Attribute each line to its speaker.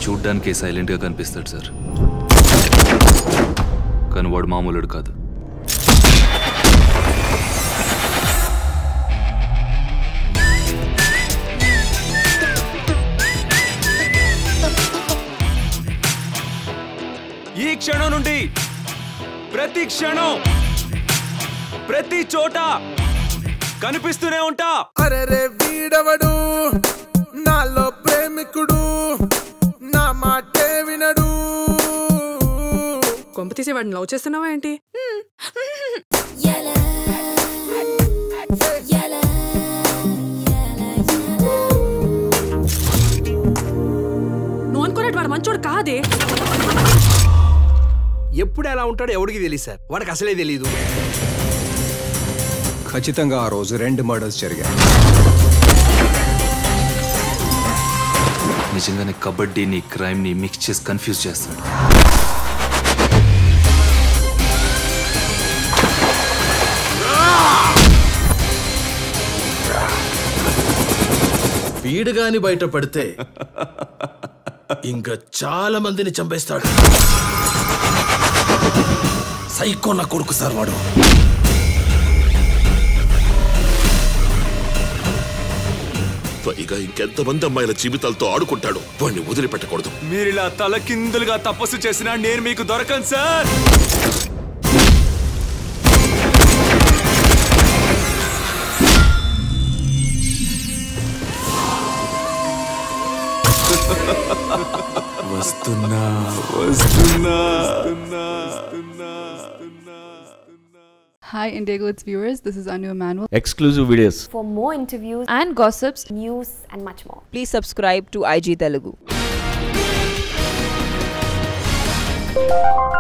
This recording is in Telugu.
Speaker 1: చూడ్డానికి సైలెంట్గా కనిపిస్తాడు సార్ కానీ వాడు మామూలుడు కాదు
Speaker 2: ఈ క్షణం నుండి ప్రతి క్షణం ప్రతి చోట కనిపిస్తూనే ఉంటా
Speaker 3: అరెరే వీడవడు నాలో ప్రేమికుడు నా మాటే వినడు
Speaker 4: కొంప తీసి వాడిని లవ్ చేస్తున్నావా ఏంటి నువ్వు అనుకున్నట్టు వాడు మంచోడు కాదే
Speaker 5: ఎప్పుడు ఎలా ఉంటాడో ఎవడికి తెలియదు సార్ వాడికి అసలే తెలియదు
Speaker 6: ఖచ్చితంగా ఆ రోజు రెండు మర్డర్స్ జరిగాయి
Speaker 1: నిజంగానే కబడ్డీని క్రైమ్ని మిక్స్ చేసి కన్ఫ్యూజ్ చేస్తాడు
Speaker 7: వీడు గాని బయట పడితే ఇంకా చాలా మందిని చంపేస్తాడు సైకో నా కొడుకు సార్ వాడు
Speaker 8: పైగా ఇంకెంతమంది అమ్మాయిల జీవితాలతో ఆడుకుంటాడు వాడిని వదిలిపెట్టకూడదు
Speaker 2: మీరిలా తలకిందులుగా తపస్సు చేసినా నేను మీకు దొరకను సార్ వస్తున్నా వస్తున్నా
Speaker 9: Hi, Indigo, its viewers. This is Anu Emanuel.
Speaker 10: exclusive videos.
Speaker 11: For more interviews
Speaker 12: and gossips,
Speaker 11: news, and much more.
Speaker 12: please subscribe to IG Telugu.